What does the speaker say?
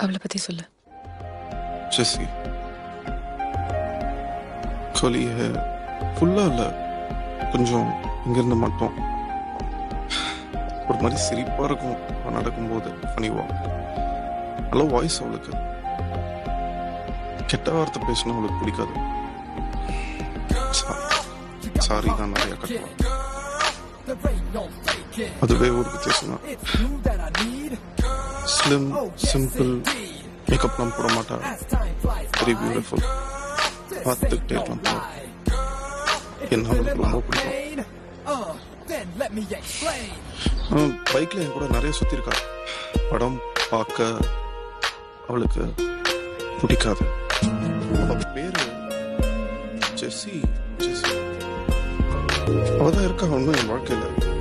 அவளை பத்தி சொல்லு ஜெஸ்ஸி சொல்லிய ஃபுல்லா இல்ல கொஞ்சம் இங்கிருந்து மட்டும் ஒரு மாதிரி சிரிப்பா இருக்கும் அவ நடக்கும்போது ஃபனிவா நல்ல வாய்ஸ் அவளுக்கு கெட்ட வார்த்தை பேசினா அவளுக்கு பிடிக்காது சாரி தான் நிறைய கட்டுவான் அதுவே ஒரு வித்தியாசம் தான் ஸ்லிம் சிம்பிள் மேக்கப்லாம் போட மாட்டா வெரி பியூட்டிஃபுல் பார்த்துக்கிட்டே இருக்கலாம் போல. என்ன அவளுக்கு ரொம்ப பிடிக்கும் பைக்ல என் கூட நிறைய சுத்தி இருக்கா படம் பார்க்க அவளுக்கு பிடிக்காது அவ பேரு ஜெஸ்ஸி ஜெஸ்ஸி அவதான் இருக்கா ஒன்றும் என் வாழ்க்கையில